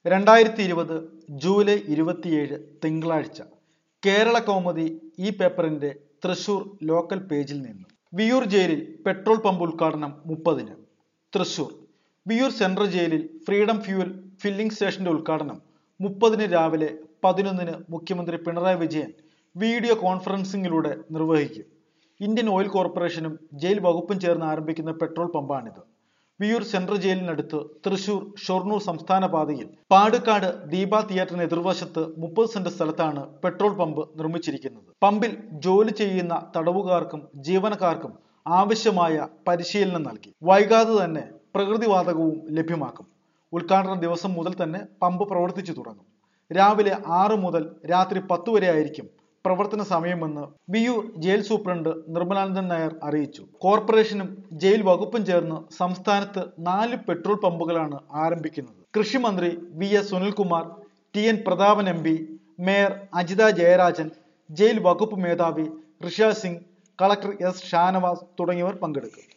രണ്ടായിരത്തി ഇരുപത് ജൂലൈ ഇരുപത്തിയേഴ് തിങ്കളാഴ്ച കേരള കൗമുദി ഈ പേപ്പറിന്റെ തൃശൂർ ലോക്കൽ പേജിൽ നിന്ന് വിയൂർ ജയിലിൽ പെട്രോൾ പമ്പ് ഉദ്ഘാടനം മുപ്പതിന് തൃശൂർ വിയൂർ സെൻട്രൽ ജയിലിൽ ഫ്രീഡം ഫ്യൂവൽ ഫില്ലിംഗ് സ്റ്റേഷന്റെ ഉദ്ഘാടനം മുപ്പതിന് രാവിലെ പതിനൊന്നിന് മുഖ്യമന്ത്രി പിണറായി വിജയൻ വീഡിയോ കോൺഫറൻസിംഗിലൂടെ നിർവഹിക്കും ഇന്ത്യൻ ഓയിൽ കോർപ്പറേഷനും ജയിൽ വകുപ്പും ചേർന്ന് ആരംഭിക്കുന്ന പെട്രോൾ പമ്പാണിത് വിയൂർ സെൻട്രൽ ജയിലിനടുത്ത് തൃശൂർ ഷൊർണൂർ സംസ്ഥാന പാതയിൽ പാടുക്കാട് ദീപ തിയേറ്ററിന് എതിർവശത്ത് മുപ്പത് സെന്റ് സ്ഥലത്താണ് പെട്രോൾ പമ്പ് നിർമ്മിച്ചിരിക്കുന്നത് പമ്പിൽ ജോലി ചെയ്യുന്ന തടവുകാർക്കും ജീവനക്കാർക്കും ആവശ്യമായ പരിശീലനം നൽകി വൈകാതെ തന്നെ പ്രകൃതിവാതകവും ലഭ്യമാക്കും ഉദ്ഘാടന ദിവസം മുതൽ തന്നെ പമ്പ് പ്രവർത്തിച്ചു തുടങ്ങും രാവിലെ ആറ് മുതൽ രാത്രി പത്ത് വരെ ആയിരിക്കും പ്രവർത്തന സമയമെന്ന് വിയൂർ ജയിൽ സൂപ്രണ്ട് നിർമ്മലാനന്ദൻ നായർ അറിയിച്ചു കോർപ്പറേഷനും ജയിൽ വകുപ്പും ചേർന്ന് സംസ്ഥാനത്ത് നാല് പെട്രോൾ പമ്പുകളാണ് ആരംഭിക്കുന്നത് കൃഷിമന്ത്രി V S Sunilkumar T N Prathapan M P mayor Ajitha Jayarajan jail വകുപ്പ് മേധാവി ഋഷ സിംഗ് കളക്ടർ എസ് ഷാനവാസ് തുടങ്ങിയവർ പങ്കെടുക്കും